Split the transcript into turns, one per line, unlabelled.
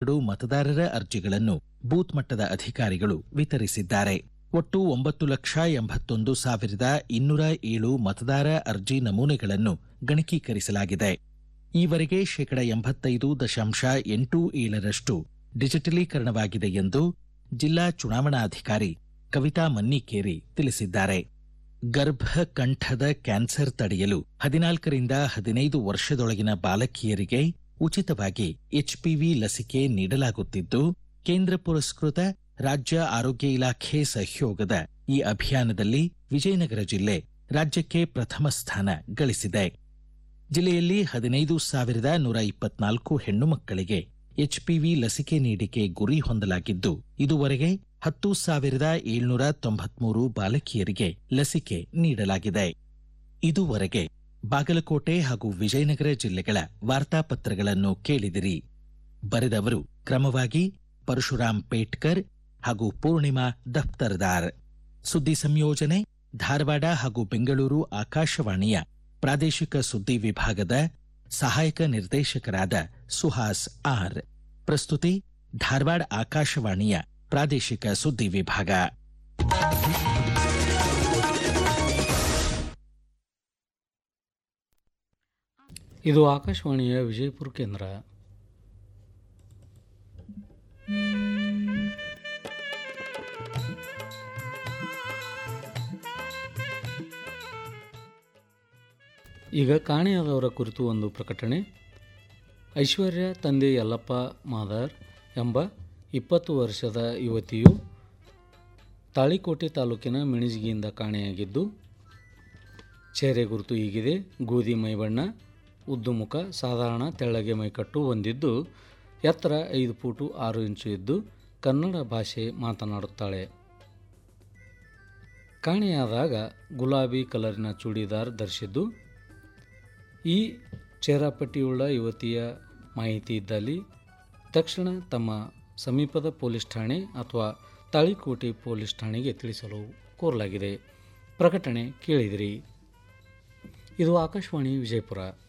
ಎರಡು ಮತದಾರರ ಅರ್ಜಿಗಳನ್ನು ಬೂತ್ ಮಟ್ಟದ ಅಧಿಕಾರಿಗಳು ವಿತರಿಸಿದ್ದಾರೆ ಒಟ್ಟು ಒಂಬತ್ತು ಲಕ್ಷ ಎಂಬತ್ತೊಂದು ಸಾವಿರದ ಇನ್ನೂರ ಏಳು ಮತದಾರ ಅರ್ಜಿ ನಮೂನೆಗಳನ್ನು ಗಣಕೀಕರಿಸಲಾಗಿದೆ ಈವರೆಗೆ ಶೇಕಡ ಎಂಬತ್ತೈದು ದಶಾಂಶ ಎಂಟು ಏಳರಷ್ಟು ಡಿಜಿಟಲೀಕರಣವಾಗಿದೆ ಎಂದು ಜಿಲ್ಲಾ ಚುನಾವಣಾಧಿಕಾರಿ ಕವಿತಾ ಮನ್ನಿಕೇರಿ ತಿಳಿಸಿದ್ದಾರೆ ಗರ್ಭಕಂಠದ ಕ್ಯಾನ್ಸರ್ ತಡೆಯಲು ಹದಿನಾಲ್ಕರಿಂದ ಹದಿನೈದು ವರ್ಷದೊಳಗಿನ ಬಾಲಕಿಯರಿಗೆ ಉಚಿತವಾಗಿ ಎಚ್ಪಿವಿ ಲಸಿಕೆ ನೀಡಲಾಗುತ್ತಿದ್ದು ಕೇಂದ್ರ ಪುರಸ್ಕೃತ ರಾಜ್ಯ ಆರೋಗ್ಯ ಇಲಾಖೆ ಸಹಯೋಗದ ಈ ಅಭಿಯಾನದಲ್ಲಿ ವಿಜಯನಗರ ಜಿಲ್ಲೆ ರಾಜ್ಯಕ್ಕೆ ಪ್ರಥಮ ಸ್ಥಾನ ಗಳಿಸಿದೆ ಜಿಲ್ಲೆಯಲ್ಲಿ ಹದಿನೈದು ಸಾವಿರದ ನೂರ ಇಪ್ಪತ್ನಾಲ್ಕು ಹೆಣ್ಣು ಮಕ್ಕಳಿಗೆ ಎಚ್ಪಿವಿ ಲಸಿಕೆ ನೀಡಿಕೆ ಗುರಿ ಹೊಂದಲಾಗಿದ್ದು ಇದುವರೆಗೆ ಹತ್ತು ಸಾವಿರದ ಏಳ್ನೂರ ತೊಂಬತ್ಮೂರು ಬಾಲಕಿಯರಿಗೆ ಲಸಿಕೆ ನೀಡಲಾಗಿದೆ ಇದುವರೆಗೆ ಬಾಗಲಕೋಟೆ ಹಾಗೂ ವಿಜಯನಗರ ಜಿಲ್ಲೆಗಳ ವಾರ್ತಾಪತ್ರಗಳನ್ನು ಕೇಳಿದಿರಿ ಬರೆದವರು ಕ್ರಮವಾಗಿ ಪರಶುರಾಮ್ ಪೇಟ್ಕರ್ ಹಾಗೂ ಪೂರ್ಣಿಮಾ ದಫ್ತರ್ದಾರ್ ಸುದ್ದಿ ಸಂಯೋಜನೆ ಧಾರವಾಡ ಹಾಗೂ ಬೆಂಗಳೂರು ಆಕಾಶವಾಣಿಯ ಪ್ರಾದೇಶಿಕ ಸುದ್ದಿ ವಿಭಾಗದ ಸಹಾಯಕ ನಿರ್ದೇಶಕರಾದ ಸುಹಾಸ್ ಆರ್ ಪ್ರಸ್ತುತಿ ಧಾರವಾಡ ಆಕಾಶವಾಣಿಯ ಪ್ರಾದೇಶಿಕ ಸುದ್ದಿ ವಿಭಾಗ
ಇದು ಆಕಾಶವಾಣಿಯ ವಿಜಯಪುರ ಕೇಂದ್ರ ಈಗ ಕಾಣೆಯಾದವರ ಕುರಿತು ಒಂದು ಪ್ರಕಟಣೆ ಐಶ್ವರ್ಯ ತಂದೆ ಯಲ್ಲಪ್ಪ ಮಾದರ್ ಎಂಬ ಇಪ್ಪತ್ತು ವರ್ಷದ ಯುವತಿಯು ತಾಳಿಕೋಟೆ ತಾಲೂಕಿನ ಮಿಣಿಜಿಗಿಯಿಂದ ಕಾಣೆಯಾಗಿದ್ದು ಚೇರೆ ಗುರುತು ಹೀಗಿದೆ ಗೋಧಿ ಮೈಬಣ್ಣ ಉದ್ದು ಮುಖ ಸಾಧಾರಣ ತೆಳ್ಳಗೆ ಮೈಕಟ್ಟು ಹೊಂದಿದ್ದು ಎತ್ತರ ಐದು ಫೂಟು ಆರು ಇಂಚು ಇದ್ದು ಕನ್ನಡ ಭಾಷೆ ಮಾತನಾಡುತ್ತಾಳೆ ಕಾಣೆಯಾದಾಗ ಗುಲಾಬಿ ಕಲರಿನ ಚೂಡಿದಾರ್ ಧರಿಸಿದ್ದು ಈ ಚೇರಾಪಟ್ಟಿಯುಳ್ಳ ಯುವತಿಯ ಮಾಹಿತಿ ಇದ್ದಲ್ಲಿ ತಕ್ಷಣ ತಮ್ಮ ಸಮೀಪದ ಪೊಲೀಸ್ ಠಾಣೆ ಅಥವಾ ತಾಳಿಕೋಟೆ ಪೊಲೀಸ್ ಠಾಣೆಗೆ ತಿಳಿಸಲು ಕೋರಲಾಗಿದೆ ಪ್ರಕಟಣೆ ಕೇಳಿದಿರಿ ಇದು ಆಕಾಶವಾಣಿ ವಿಜಯಪುರ